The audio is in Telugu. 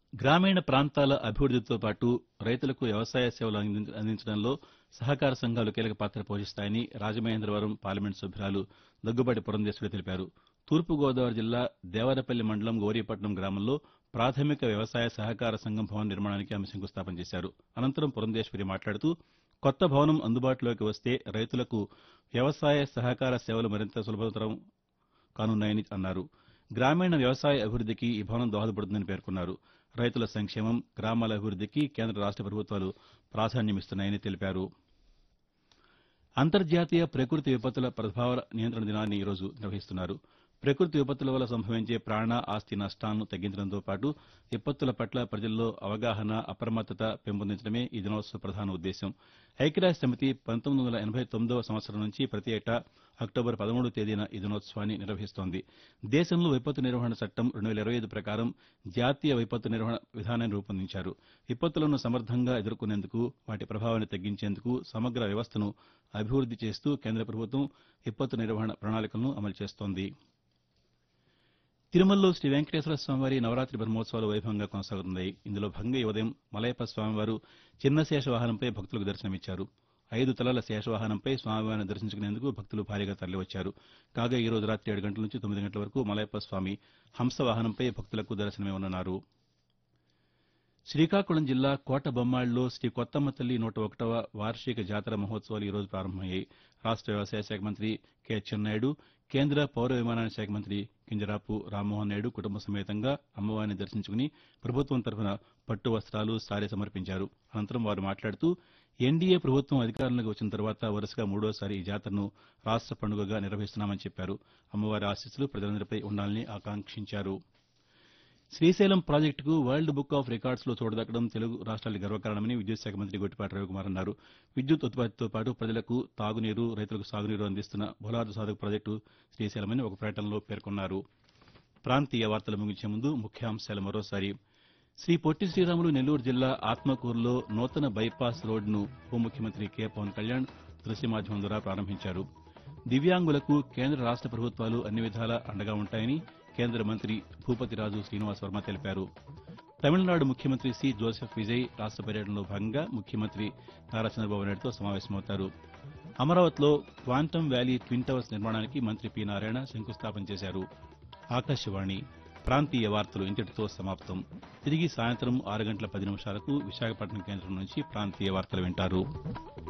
గ్రామీణ ప్రాంతాల అభివృద్దితో పాటు రైతులకు వ్యవసాయ సేవలు అంది- అందించడంలో సహకార సంఘాలు కీలక పాత్ర పోషిస్తాయని రాజమహేంద్రవరం పార్లమెంటు సభ్యురాలు దగ్గుబాటి పురంధేశ్వరి తెలిపారు తూర్పుగోదావరి జిల్లా దేవరపల్లి మండలం గౌరీపట్నం గ్రామంలో ప్రాథమిక వ్యవసాయ సహకార సంఘం భవన నిర్మాణానికి ఆమె శంకుస్థాపన చేశారు అనంతరం పురంధేశ్వరి మాట్లాడుతూ కొత్త భవనం అందుబాటులోకి వస్తే రైతులకు వ్యవసాయ సహకార సేవలు మరింత సులభతరం కానున్నాయని అన్నారు గ్రామీణ వ్యవసాయ అభివృద్దికి ఈ భవనం దోహదపడుతుందని పేర్కొన్నారు రైతుల సంక్షేమం గ్రామాల అభివృద్దికి కేంద్ర రాష్ట ప్రభుత్వాలు ప్రాధాన్యమిస్తున్నాయని తెలిపారు అంతర్జాతీయ ప్రకృతి విపత్తుల ప్రభావ నియంత్రణ దినాన్ని ఈరోజు నిర్వహిస్తున్నారు ప్రకృతి విపత్తుల వల్ల సంభవించే ప్రాణ ఆస్తి నష్టాలను తగ్గించడంతో పాటు విపత్తుల పట్ల ప్రజల్లో అవగాహన అప్రమత్తత పెంపొందించడమే ఈ దినోత్సవ ప్రధాన ఉద్దేశం ఐక్యరాజ్య సమితి పంతొమ్మిది వందల ఎనభై తొమ్మిదవ సంవత్సరం నుంచి ప్రతి ఏటా అక్టోబర్ పదమూడవ తేదీన ఈ దినోత్సవాన్ని నిర్వహిస్తోంది దేశంలో విపత్తు నిర్వహణ చట్టం రెండు వేల ఇరవై ఐదు ప్రకారం జాతీయ విపత్తు నిర్వహణ విధానాన్ని రూపొందించారు విపత్తులను సమర్థంగా ఎదుర్కొనేందుకు వాటి ప్రభావాన్ని తగ్గించేందుకు సమగ్ర వ్యవస్థను అభివృద్ది చేస్తూ కేంద్ర ప్రభుత్వం విపత్తు నిర్వహణ ప్రణాళికలను అమలు చేస్తోంది తిరుమలలో శ్రీ వెంకటేశ్వర స్వామివారి నవరాత్రి బ్రహ్మోత్సవాలు వైభవంగా కొనసాగుతున్నాయి ఇందులో భాగంగా ఈ ఉదయం మలయప్ప స్వామివారు చిన్న శేషవాహనంపై భక్తులకు దర్శనమిచ్చారు ఐదు తలల శేషవాహనంపై స్వామివారిని దర్శించుకునేందుకు భక్తులు భారీగా తరలివచ్చారు కాగా ఈ రోజు రాత్రి ఏడు గంటల నుంచి తొమ్మిది గంటల వరకు మలయప్ప స్వామి హంస వాహనంపై భక్తులకు దర్శనమివ్వనున్నారు శ్రీకాకుళం జిల్లా కోట బొమ్మాళ్ళలో శ్రీ కొత్తమ్మ తల్లి నూట ఒకటవ వార్షిక జాతర మహోత్సవాలు ఈ రోజు ప్రారంభమయ్యాయి రాష్ట వ్యవసాయ శాఖ మంత్రి కె అచ్చెన్నాయుడు కేంద్ర పౌర విమానయాన శాఖ మంత్రి కింజరాపు రామ్మోహన్ నాయుడు కుటుంబ సమేతంగా అమ్మవారిని దర్శించుకుని ప్రభుత్వం తరఫున పట్టు వస్త్రాలు సారీ సమర్పించారు అనంతరం వారు మాట్లాడుతూ ఎన్డీఏ ప్రభుత్వం అధికారంలోకి వచ్చిన తర్వాత వరుసగా మూడోసారి ఈ జాతరను రాష్ట పండుగగా నిర్వహిస్తున్నామని చెప్పారు అమ్మవారి ఆశీస్సులు ప్రజలందరిపై ఉండాలని ఆకాంక్షించారు శ్రీశైలం ప్రాజెక్టుకు వరల్డ్ బుక్ ఆఫ్ రికార్డ్స్లో చోటుదక్కడం తెలుగు రాష్ట్రాలకు గర్వకారణమని విద్యుత్ శాఖ మంత్రి గొట్టిపాటి రవికుమార్ అన్నారు విద్యుత్ ఉత్పత్తితో పాటు ప్రజలకు తాగునీరు రైతులకు సాగునీరు అందిస్తున్న బోలార్దు సాధక ప్రాజెక్టు శ్రీశైలమని ఒక ప్రకటనలో పేర్కొన్నారు ప్రాంతీయ వార్తలు ముగించే ముందు ముఖ్యాంశాలు మరోసారి శ్రీ పొట్టి శ్రీరాములు నెల్లూరు జిల్లా ఆత్మకూరులో నూతన బైపాస్ రోడ్డును ఉప ముఖ్యమంత్రి కె పవన్ కళ్యాణ్ దృశ్య మాధ్యమం ద్వారా ప్రారంభించారు దివ్యాంగులకు కేంద్ర రాష్ట ప్రభుత్వాలు అన్ని విధాలా అండగా ఉంటాయని కేంద్ర మంత్రి భూపతిరాజు శ్రీనివాస్ వర్మ తెలిపారు తమిళనాడు ముఖ్యమంత్రి సి జోసెఫ్ విజయ్ రాష్ట పర్యటనలో భాగంగా ముఖ్యమంత్రి నారా చంద్రబాబు నాయుడుతో సమావేశమవుతారు అమరావతిలో క్వాంటమ్ వ్యాలీ ట్విన్ టవర్స్ నిర్మాణానికి మంత్రి పి నారాయణ శంకుస్థాపన చేశారు ఆకాశవాణి ప్రాంతీయ వార్తలు ఇంతటితో సమాప్తం తిరిగి సాయంత్రం ఆరు గంటల పది నిమిషాలకు విశాఖపట్నం కేంద్రం నుంచి ప్రాంతీయ వార్తలు వింటారు